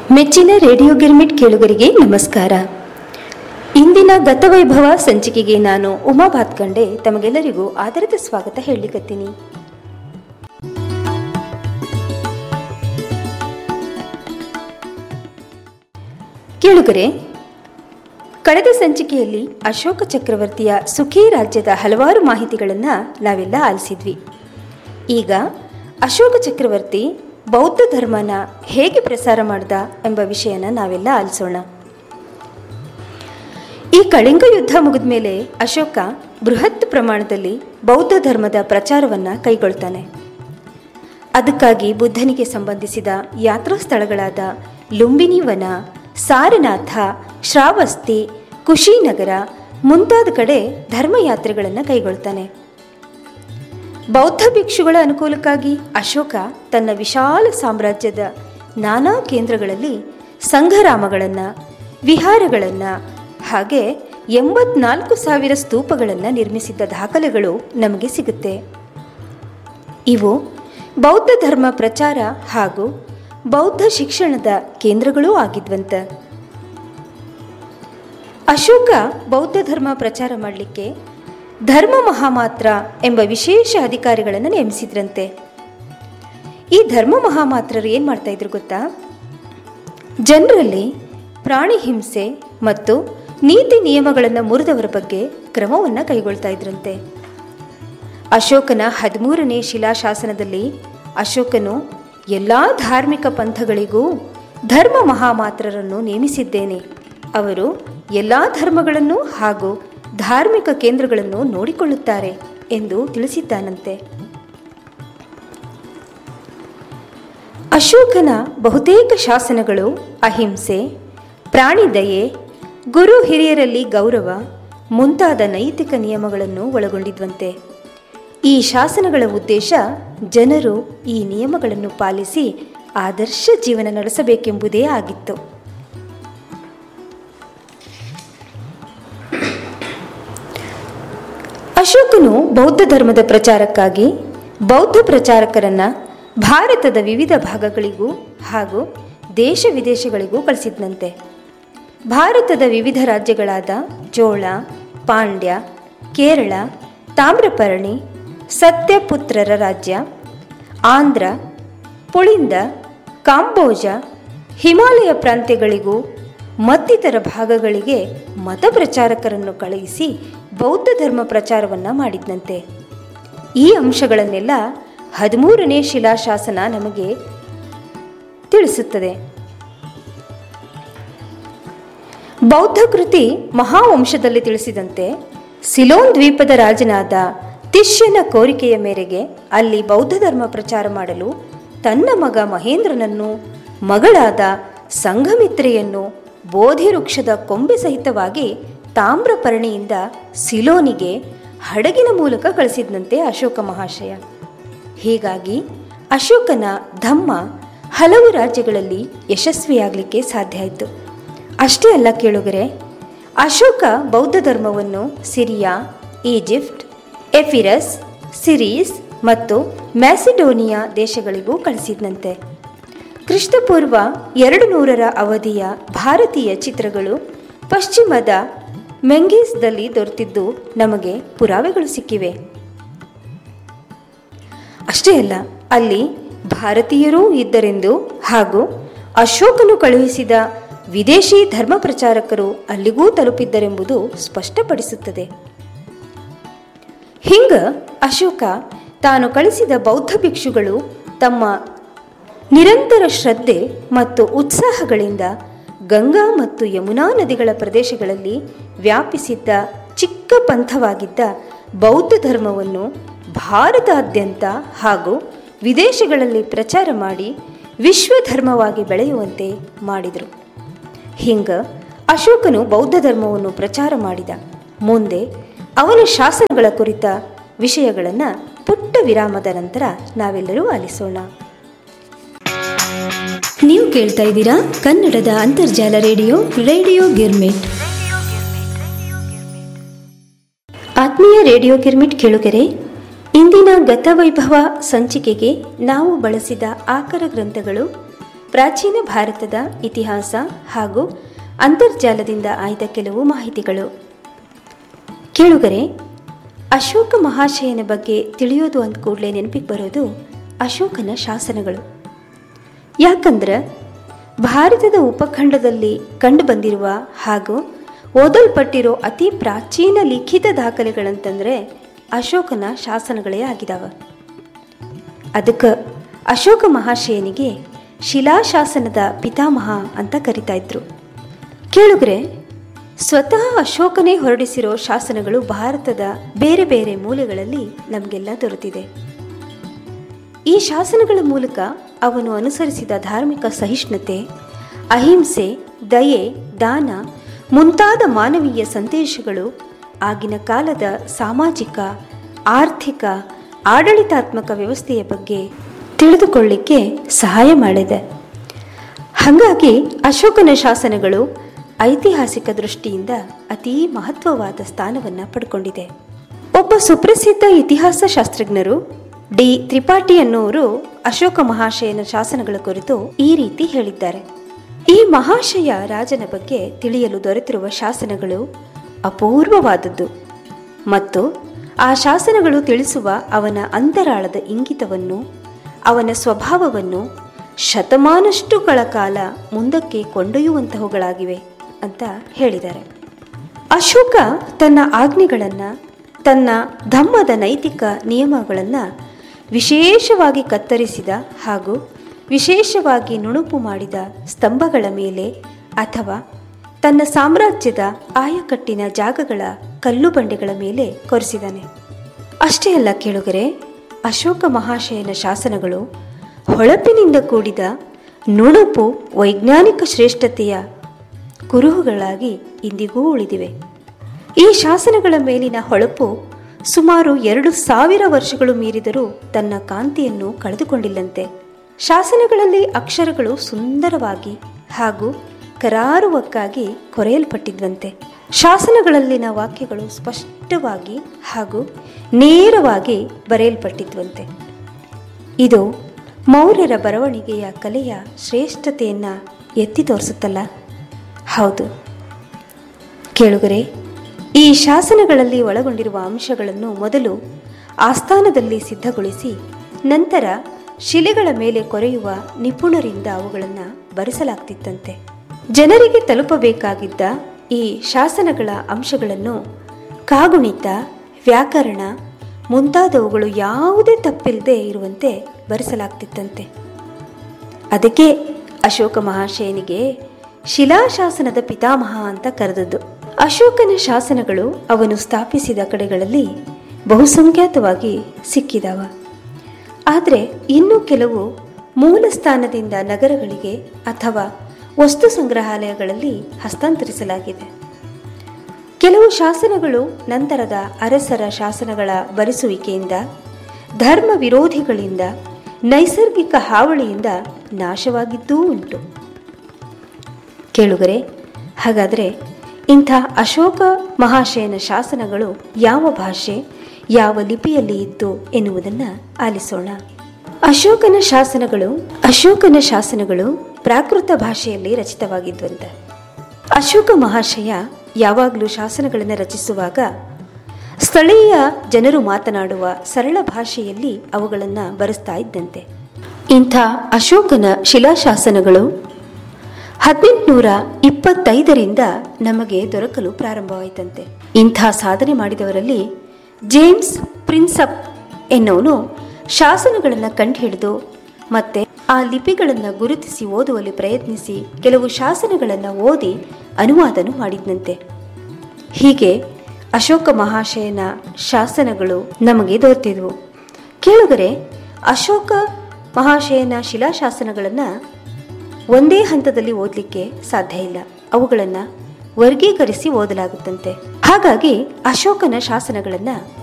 ಮೆಚ್ಚಿನ ರೇಡಿಯೋ ಗಿರ್ಮಿಟ್ ಕೇಳುಗರಿಗೆ ನಮಸ್ಕಾರ ಇಂದಿನ ಗತವೈಭವ ಸಂಚಿಕೆಗೆ ನಾನು ಉಮಾ ಭಾತ್ಕಂಡೆ ತಮಗೆಲ್ಲರಿಗೂ ಆದರದ ಸ್ವಾಗತ ಹೇಳಲಿಕತ್ತೀನಿ ಕೇಳುಗರೆ ಕಳೆದ ಸಂಚಿಕೆಯಲ್ಲಿ ಅಶೋಕ ಚಕ್ರವರ್ತಿಯ ಸುಖಿ ರಾಜ್ಯದ ಹಲವಾರು ಮಾಹಿತಿಗಳನ್ನು ನಾವೆಲ್ಲ ಆಲಿಸಿದ್ವಿ ಈಗ ಅಶೋಕ ಚಕ್ರವರ್ತಿ ಬೌದ್ಧ ಧರ್ಮನ ಹೇಗೆ ಪ್ರಸಾರ ಮಾಡ್ದ ಎಂಬ ವಿಷಯನ ನಾವೆಲ್ಲ ಆಲಿಸೋಣ ಈ ಕಳಿಂಗ ಯುದ್ಧ ಮುಗಿದ ಮೇಲೆ ಅಶೋಕ ಬೃಹತ್ ಪ್ರಮಾಣದಲ್ಲಿ ಬೌದ್ಧ ಧರ್ಮದ ಪ್ರಚಾರವನ್ನು ಕೈಗೊಳ್ತಾನೆ ಅದಕ್ಕಾಗಿ ಬುದ್ಧನಿಗೆ ಸಂಬಂಧಿಸಿದ ಯಾತ್ರಾ ಸ್ಥಳಗಳಾದ ಲುಂಬಿನಿ ವನ ಸಾರನಾಥ ಶ್ರಾವಸ್ತಿ ಕುಶಿನಗರ ಮುಂತಾದ ಕಡೆ ಧರ್ಮಯಾತ್ರೆಗಳನ್ನು ಕೈಗೊಳ್ತಾನೆ ಬೌದ್ಧ ಭಿಕ್ಷುಗಳ ಅನುಕೂಲಕ್ಕಾಗಿ ಅಶೋಕ ತನ್ನ ವಿಶಾಲ ಸಾಮ್ರಾಜ್ಯದ ನಾನಾ ಕೇಂದ್ರಗಳಲ್ಲಿ ಸಂಘರಾಮಗಳನ್ನು ವಿಹಾರಗಳನ್ನು ಹಾಗೆ ಎಂಬತ್ನಾಲ್ಕು ಸಾವಿರ ಸ್ತೂಪಗಳನ್ನು ನಿರ್ಮಿಸಿದ್ದ ದಾಖಲೆಗಳು ನಮಗೆ ಸಿಗುತ್ತೆ ಇವು ಬೌದ್ಧ ಧರ್ಮ ಪ್ರಚಾರ ಹಾಗೂ ಬೌದ್ಧ ಶಿಕ್ಷಣದ ಕೇಂದ್ರಗಳೂ ಆಗಿದ್ವಂತ ಅಶೋಕ ಬೌದ್ಧ ಧರ್ಮ ಪ್ರಚಾರ ಮಾಡಲಿಕ್ಕೆ ಧರ್ಮ ಮಹಾಮಾತ್ರ ಎಂಬ ವಿಶೇಷ ಅಧಿಕಾರಿಗಳನ್ನು ನೇಮಿಸಿದ್ರಂತೆ ಈ ಧರ್ಮ ಮಹಾಮಾತ್ರರು ಏನು ಮಾಡ್ತಾ ಇದ್ರು ಗೊತ್ತಾ ಜನರಲ್ಲಿ ಪ್ರಾಣಿ ಹಿಂಸೆ ಮತ್ತು ನೀತಿ ನಿಯಮಗಳನ್ನು ಮುರಿದವರ ಬಗ್ಗೆ ಕ್ರಮವನ್ನು ಕೈಗೊಳ್ತಾ ಇದ್ರಂತೆ ಅಶೋಕನ ಹದಿಮೂರನೇ ಶಿಲಾಶಾಸನದಲ್ಲಿ ಅಶೋಕನು ಎಲ್ಲ ಧಾರ್ಮಿಕ ಪಂಥಗಳಿಗೂ ಧರ್ಮ ಮಹಾಮಾತ್ರರನ್ನು ನೇಮಿಸಿದ್ದೇನೆ ಅವರು ಎಲ್ಲ ಧರ್ಮಗಳನ್ನು ಹಾಗೂ ಧಾರ್ಮಿಕ ಕೇಂದ್ರಗಳನ್ನು ನೋಡಿಕೊಳ್ಳುತ್ತಾರೆ ಎಂದು ತಿಳಿಸಿದ್ದಾನಂತೆ ಅಶೋಕನ ಬಹುತೇಕ ಶಾಸನಗಳು ಅಹಿಂಸೆ ಪ್ರಾಣಿದಯೆ ಗುರು ಹಿರಿಯರಲ್ಲಿ ಗೌರವ ಮುಂತಾದ ನೈತಿಕ ನಿಯಮಗಳನ್ನು ಒಳಗೊಂಡಿದ್ವಂತೆ ಈ ಶಾಸನಗಳ ಉದ್ದೇಶ ಜನರು ಈ ನಿಯಮಗಳನ್ನು ಪಾಲಿಸಿ ಆದರ್ಶ ಜೀವನ ನಡೆಸಬೇಕೆಂಬುದೇ ಆಗಿತ್ತು ಅಶೋಕನು ಬೌದ್ಧ ಧರ್ಮದ ಪ್ರಚಾರಕ್ಕಾಗಿ ಬೌದ್ಧ ಪ್ರಚಾರಕರನ್ನ ಭಾರತದ ವಿವಿಧ ಭಾಗಗಳಿಗೂ ಹಾಗೂ ದೇಶ ವಿದೇಶಗಳಿಗೂ ಕಳಿಸಿದ್ನಂತೆ ಭಾರತದ ವಿವಿಧ ರಾಜ್ಯಗಳಾದ ಚೋಳ ಪಾಂಡ್ಯ ಕೇರಳ ತಾಮ್ರಪರ್ಣಿ ಸತ್ಯಪುತ್ರರ ರಾಜ್ಯ ಆಂಧ್ರ ಪುಳಿಂದ ಕಾಂಬೋಜ ಹಿಮಾಲಯ ಪ್ರಾಂತ್ಯಗಳಿಗೂ ಮತ್ತಿತರ ಭಾಗಗಳಿಗೆ ಮತ ಪ್ರಚಾರಕರನ್ನು ಕಳುಹಿಸಿ ಬೌದ್ಧ ಧರ್ಮ ಪ್ರಚಾರವನ್ನು ಮಾಡಿದ್ನಂತೆ ಈ ಅಂಶಗಳನ್ನೆಲ್ಲ ಹದಿಮೂರನೇ ಶಿಲಾಶಾಸನ ನಮಗೆ ತಿಳಿಸುತ್ತದೆ ಬೌದ್ಧ ಕೃತಿ ಮಹಾವಂಶದಲ್ಲಿ ತಿಳಿಸಿದಂತೆ ಸಿಲೋನ್ ದ್ವೀಪದ ರಾಜನಾದ ತಿಷ್ಯನ ಕೋರಿಕೆಯ ಮೇರೆಗೆ ಅಲ್ಲಿ ಬೌದ್ಧ ಧರ್ಮ ಪ್ರಚಾರ ಮಾಡಲು ತನ್ನ ಮಗ ಮಹೇಂದ್ರನನ್ನು ಮಗಳಾದ ಸಂಘಮಿತ್ರೆಯನ್ನು ಬೋಧಿ ವೃಕ್ಷದ ಕೊಂಬೆ ಸಹಿತವಾಗಿ ತಾಮ್ರಪರ್ಣಿಯಿಂದ ಸಿಲೋನಿಗೆ ಹಡಗಿನ ಮೂಲಕ ಕಳಿಸಿದಂತೆ ಅಶೋಕ ಮಹಾಶಯ ಹೀಗಾಗಿ ಅಶೋಕನ ಧಮ್ಮ ಹಲವು ರಾಜ್ಯಗಳಲ್ಲಿ ಯಶಸ್ವಿಯಾಗಲಿಕ್ಕೆ ಸಾಧ್ಯ ಆಯಿತು ಅಷ್ಟೇ ಅಲ್ಲ ಕೇಳುಗರೆ ಅಶೋಕ ಬೌದ್ಧ ಧರ್ಮವನ್ನು ಸಿರಿಯಾ ಈಜಿಪ್ಟ್ ಎಫಿರಸ್ ಸಿರೀಸ್ ಮತ್ತು ಮ್ಯಾಸಿಡೋನಿಯಾ ದೇಶಗಳಿಗೂ ಕಳಿಸಿದಂತೆ ಕ್ರಿಸ್ತಪೂರ್ವ ಎರಡು ನೂರರ ಅವಧಿಯ ಭಾರತೀಯ ಚಿತ್ರಗಳು ಪಶ್ಚಿಮದ ಮೆಂಗೀಸ್ದಲ್ಲಿ ದೊರೆತಿದ್ದು ನಮಗೆ ಪುರಾವೆಗಳು ಸಿಕ್ಕಿವೆ ಅಷ್ಟೇ ಅಲ್ಲ ಅಲ್ಲಿ ಭಾರತೀಯರೂ ಇದ್ದರೆಂದು ಹಾಗೂ ಅಶೋಕನು ಕಳುಹಿಸಿದ ವಿದೇಶಿ ಧರ್ಮ ಪ್ರಚಾರಕರು ಅಲ್ಲಿಗೂ ತಲುಪಿದ್ದರೆಂಬುದು ಸ್ಪಷ್ಟಪಡಿಸುತ್ತದೆ ಹಿಂಗ ಅಶೋಕ ತಾನು ಕಳಿಸಿದ ಬೌದ್ಧ ಭಿಕ್ಷುಗಳು ತಮ್ಮ ನಿರಂತರ ಶ್ರದ್ಧೆ ಮತ್ತು ಉತ್ಸಾಹಗಳಿಂದ ಗಂಗಾ ಮತ್ತು ಯಮುನಾ ನದಿಗಳ ಪ್ರದೇಶಗಳಲ್ಲಿ ವ್ಯಾಪಿಸಿದ್ದ ಚಿಕ್ಕ ಪಂಥವಾಗಿದ್ದ ಬೌದ್ಧ ಧರ್ಮವನ್ನು ಭಾರತಾದ್ಯಂತ ಹಾಗೂ ವಿದೇಶಗಳಲ್ಲಿ ಪ್ರಚಾರ ಮಾಡಿ ವಿಶ್ವ ಧರ್ಮವಾಗಿ ಬೆಳೆಯುವಂತೆ ಮಾಡಿದರು ಹಿಂಗ ಅಶೋಕನು ಬೌದ್ಧ ಧರ್ಮವನ್ನು ಪ್ರಚಾರ ಮಾಡಿದ ಮುಂದೆ ಅವನ ಶಾಸನಗಳ ಕುರಿತ ವಿಷಯಗಳನ್ನು ಪುಟ್ಟ ವಿರಾಮದ ನಂತರ ನಾವೆಲ್ಲರೂ ಆಲಿಸೋಣ ನೀವು ಕೇಳ್ತಾ ಇದ್ದೀರಾ ಕನ್ನಡದ ಅಂತರ್ಜಾಲ ರೇಡಿಯೋ ರೇಡಿಯೋ ಗಿರ್ಮಿಟ್ ಆತ್ಮೀಯ ರೇಡಿಯೋ ಗಿರ್ಮಿಟ್ ಕೇಳುಗರೆ ಇಂದಿನ ಗತವೈಭವ ಸಂಚಿಕೆಗೆ ನಾವು ಬಳಸಿದ ಆಕರ ಗ್ರಂಥಗಳು ಪ್ರಾಚೀನ ಭಾರತದ ಇತಿಹಾಸ ಹಾಗೂ ಅಂತರ್ಜಾಲದಿಂದ ಆಯ್ದ ಕೆಲವು ಮಾಹಿತಿಗಳು ಕೇಳುಗರೆ ಅಶೋಕ ಮಹಾಶಯನ ಬಗ್ಗೆ ತಿಳಿಯೋದು ಅಂದ ಕೂಡಲೇ ನೆನಪಿಗೆ ಬರೋದು ಅಶೋಕನ ಶಾಸನಗಳು ಯಾಕಂದ್ರೆ ಭಾರತದ ಉಪಖಂಡದಲ್ಲಿ ಕಂಡುಬಂದಿರುವ ಹಾಗೂ ಓದಲ್ಪಟ್ಟಿರೋ ಅತಿ ಪ್ರಾಚೀನ ಲಿಖಿತ ದಾಖಲೆಗಳಂತಂದರೆ ಅಶೋಕನ ಶಾಸನಗಳೇ ಆಗಿದಾವ ಅದಕ್ಕೆ ಅಶೋಕ ಮಹಾಶಯನಿಗೆ ಶಿಲಾಶಾಸನದ ಪಿತಾಮಹ ಅಂತ ಕರಿತಾ ಇದ್ರು ಕೇಳುಗ್ರೆ ಸ್ವತಃ ಅಶೋಕನೇ ಹೊರಡಿಸಿರೋ ಶಾಸನಗಳು ಭಾರತದ ಬೇರೆ ಬೇರೆ ಮೂಲೆಗಳಲ್ಲಿ ನಮಗೆಲ್ಲ ದೊರೆತಿದೆ ಈ ಶಾಸನಗಳ ಮೂಲಕ ಅವನು ಅನುಸರಿಸಿದ ಧಾರ್ಮಿಕ ಸಹಿಷ್ಣುತೆ ಅಹಿಂಸೆ ದಯೆ ದಾನ ಮುಂತಾದ ಮಾನವೀಯ ಸಂದೇಶಗಳು ಆಗಿನ ಕಾಲದ ಸಾಮಾಜಿಕ ಆರ್ಥಿಕ ಆಡಳಿತಾತ್ಮಕ ವ್ಯವಸ್ಥೆಯ ಬಗ್ಗೆ ತಿಳಿದುಕೊಳ್ಳಿಕ್ಕೆ ಸಹಾಯ ಮಾಡಿದೆ ಹಾಗಾಗಿ ಅಶೋಕನ ಶಾಸನಗಳು ಐತಿಹಾಸಿಕ ದೃಷ್ಟಿಯಿಂದ ಅತೀ ಮಹತ್ವವಾದ ಸ್ಥಾನವನ್ನು ಪಡ್ಕೊಂಡಿದೆ ಒಬ್ಬ ಸುಪ್ರಸಿದ್ಧ ಇತಿಹಾಸ ಶಾಸ್ತ್ರಜ್ಞರು ಡಿ ತ್ರಿಪಾಠಿ ಅನ್ನೋರು ಅಶೋಕ ಮಹಾಶಯನ ಶಾಸನಗಳ ಕುರಿತು ಈ ರೀತಿ ಹೇಳಿದ್ದಾರೆ ಈ ಮಹಾಶಯ ರಾಜನ ಬಗ್ಗೆ ತಿಳಿಯಲು ದೊರೆತಿರುವ ಶಾಸನಗಳು ಅಪೂರ್ವವಾದದ್ದು ಮತ್ತು ಆ ಶಾಸನಗಳು ತಿಳಿಸುವ ಅವನ ಅಂತರಾಳದ ಇಂಗಿತವನ್ನು ಅವನ ಸ್ವಭಾವವನ್ನು ಶತಮಾನಷ್ಟುಗಳ ಕಾಲ ಮುಂದಕ್ಕೆ ಕೊಂಡೊಯ್ಯುವಂತಹವುಗಳಾಗಿವೆ ಅಂತ ಹೇಳಿದ್ದಾರೆ ಅಶೋಕ ತನ್ನ ಆಜ್ಞೆಗಳನ್ನು ತನ್ನ ಧಮ್ಮದ ನೈತಿಕ ನಿಯಮಗಳನ್ನು ವಿಶೇಷವಾಗಿ ಕತ್ತರಿಸಿದ ಹಾಗೂ ವಿಶೇಷವಾಗಿ ನುಣುಪು ಮಾಡಿದ ಸ್ತಂಭಗಳ ಮೇಲೆ ಅಥವಾ ತನ್ನ ಸಾಮ್ರಾಜ್ಯದ ಆಯಕಟ್ಟಿನ ಜಾಗಗಳ ಕಲ್ಲು ಬಂಡೆಗಳ ಮೇಲೆ ಕೊರೆಸಿದಾನೆ ಅಷ್ಟೇ ಅಲ್ಲ ಕೇಳುಗರೆ ಅಶೋಕ ಮಹಾಶಯನ ಶಾಸನಗಳು ಹೊಳಪಿನಿಂದ ಕೂಡಿದ ನುಣುಪು ವೈಜ್ಞಾನಿಕ ಶ್ರೇಷ್ಠತೆಯ ಕುರುಹುಗಳಾಗಿ ಇಂದಿಗೂ ಉಳಿದಿವೆ ಈ ಶಾಸನಗಳ ಮೇಲಿನ ಹೊಳಪು ಸುಮಾರು ಎರಡು ಸಾವಿರ ವರ್ಷಗಳು ಮೀರಿದರೂ ತನ್ನ ಕಾಂತಿಯನ್ನು ಕಳೆದುಕೊಂಡಿಲ್ಲಂತೆ ಶಾಸನಗಳಲ್ಲಿ ಅಕ್ಷರಗಳು ಸುಂದರವಾಗಿ ಹಾಗೂ ಕರಾರುವಕ್ಕಾಗಿ ಕೊರೆಯಲ್ಪಟ್ಟಿದ್ವಂತೆ ಶಾಸನಗಳಲ್ಲಿನ ವಾಕ್ಯಗಳು ಸ್ಪಷ್ಟವಾಗಿ ಹಾಗೂ ನೇರವಾಗಿ ಬರೆಯಲ್ಪಟ್ಟಿದ್ವಂತೆ ಇದು ಮೌರ್ಯರ ಬರವಣಿಗೆಯ ಕಲೆಯ ಶ್ರೇಷ್ಠತೆಯನ್ನು ಎತ್ತಿ ತೋರಿಸುತ್ತಲ್ಲ ಹೌದು ಕೇಳುಗರೆ ಈ ಶಾಸನಗಳಲ್ಲಿ ಒಳಗೊಂಡಿರುವ ಅಂಶಗಳನ್ನು ಮೊದಲು ಆಸ್ಥಾನದಲ್ಲಿ ಸಿದ್ಧಗೊಳಿಸಿ ನಂತರ ಶಿಲೆಗಳ ಮೇಲೆ ಕೊರೆಯುವ ನಿಪುಣರಿಂದ ಅವುಗಳನ್ನು ಬರೆಸಲಾಗ್ತಿತ್ತಂತೆ ಜನರಿಗೆ ತಲುಪಬೇಕಾಗಿದ್ದ ಈ ಶಾಸನಗಳ ಅಂಶಗಳನ್ನು ಕಾಗುಣಿತ ವ್ಯಾಕರಣ ಮುಂತಾದವುಗಳು ಯಾವುದೇ ತಪ್ಪಿಲ್ಲದೆ ಇರುವಂತೆ ಬರೆಸಲಾಗ್ತಿತ್ತಂತೆ ಅದಕ್ಕೆ ಅಶೋಕ ಮಹಾಶಯನಿಗೆ ಶಿಲಾಶಾಸನದ ಪಿತಾಮಹ ಅಂತ ಕರೆದದ್ದು ಅಶೋಕನ ಶಾಸನಗಳು ಅವನು ಸ್ಥಾಪಿಸಿದ ಕಡೆಗಳಲ್ಲಿ ಬಹುಸಂಖ್ಯಾತವಾಗಿ ಸಿಕ್ಕಿದವ ಆದರೆ ಇನ್ನೂ ಕೆಲವು ಮೂಲ ಸ್ಥಾನದಿಂದ ನಗರಗಳಿಗೆ ಅಥವಾ ವಸ್ತು ಸಂಗ್ರಹಾಲಯಗಳಲ್ಲಿ ಹಸ್ತಾಂತರಿಸಲಾಗಿದೆ ಕೆಲವು ಶಾಸನಗಳು ನಂತರದ ಅರಸರ ಶಾಸನಗಳ ಬರೆಸುವಿಕೆಯಿಂದ ಧರ್ಮ ವಿರೋಧಿಗಳಿಂದ ನೈಸರ್ಗಿಕ ಹಾವಳಿಯಿಂದ ನಾಶವಾಗಿದ್ದೂ ಉಂಟು ಕೇಳುಗರೆ ಹಾಗಾದರೆ ಇಂಥ ಅಶೋಕ ಮಹಾಶಯನ ಶಾಸನಗಳು ಯಾವ ಭಾಷೆ ಯಾವ ಲಿಪಿಯಲ್ಲಿ ಇತ್ತು ಎನ್ನುವುದನ್ನು ಆಲಿಸೋಣ ಅಶೋಕನ ಶಾಸನಗಳು ಅಶೋಕನ ಶಾಸನಗಳು ಪ್ರಾಕೃತ ಭಾಷೆಯಲ್ಲಿ ರಚಿತವಾಗಿದ್ವಂತೆ ಅಶೋಕ ಮಹಾಶಯ ಯಾವಾಗಲೂ ಶಾಸನಗಳನ್ನು ರಚಿಸುವಾಗ ಸ್ಥಳೀಯ ಜನರು ಮಾತನಾಡುವ ಸರಳ ಭಾಷೆಯಲ್ಲಿ ಅವುಗಳನ್ನು ಬರೆಸ್ತಾ ಇದ್ದಂತೆ ಇಂಥ ಅಶೋಕನ ಶಿಲಾಶಾಸನಗಳು ಹದಿನೆಂಟುನೂರ ಇಪ್ಪತ್ತೈದರಿಂದ ನಮಗೆ ದೊರಕಲು ಪ್ರಾರಂಭವಾಯಿತಂತೆ ಇಂಥ ಸಾಧನೆ ಮಾಡಿದವರಲ್ಲಿ ಜೇಮ್ಸ್ ಪ್ರಿನ್ಸಪ್ ಎನ್ನುವನು ಶಾಸನಗಳನ್ನು ಕಂಡುಹಿಡಿದು ಮತ್ತೆ ಆ ಲಿಪಿಗಳನ್ನು ಗುರುತಿಸಿ ಓದುವಲ್ಲಿ ಪ್ರಯತ್ನಿಸಿ ಕೆಲವು ಶಾಸನಗಳನ್ನು ಓದಿ ಅನುವಾದನು ಮಾಡಿದ್ನಂತೆ ಹೀಗೆ ಅಶೋಕ ಮಹಾಶಯನ ಶಾಸನಗಳು ನಮಗೆ ದೊರೆತಿದ್ವು ಕೇಳುಗರೆ ಅಶೋಕ ಮಹಾಶಯನ ಶಿಲಾಶಾಸನಗಳನ್ನು ಒಂದೇ ಹಂತದಲ್ಲಿ ಓದಲಿಕ್ಕೆ ಸಾಧ್ಯ ಇಲ್ಲ ಅವುಗಳನ್ನು ವರ್ಗೀಕರಿಸಿ ಓದಲಾಗುತ್ತಂತೆ ಹಾಗಾಗಿ ಅಶೋಕನ ಶಾಸನಗಳನ್ನು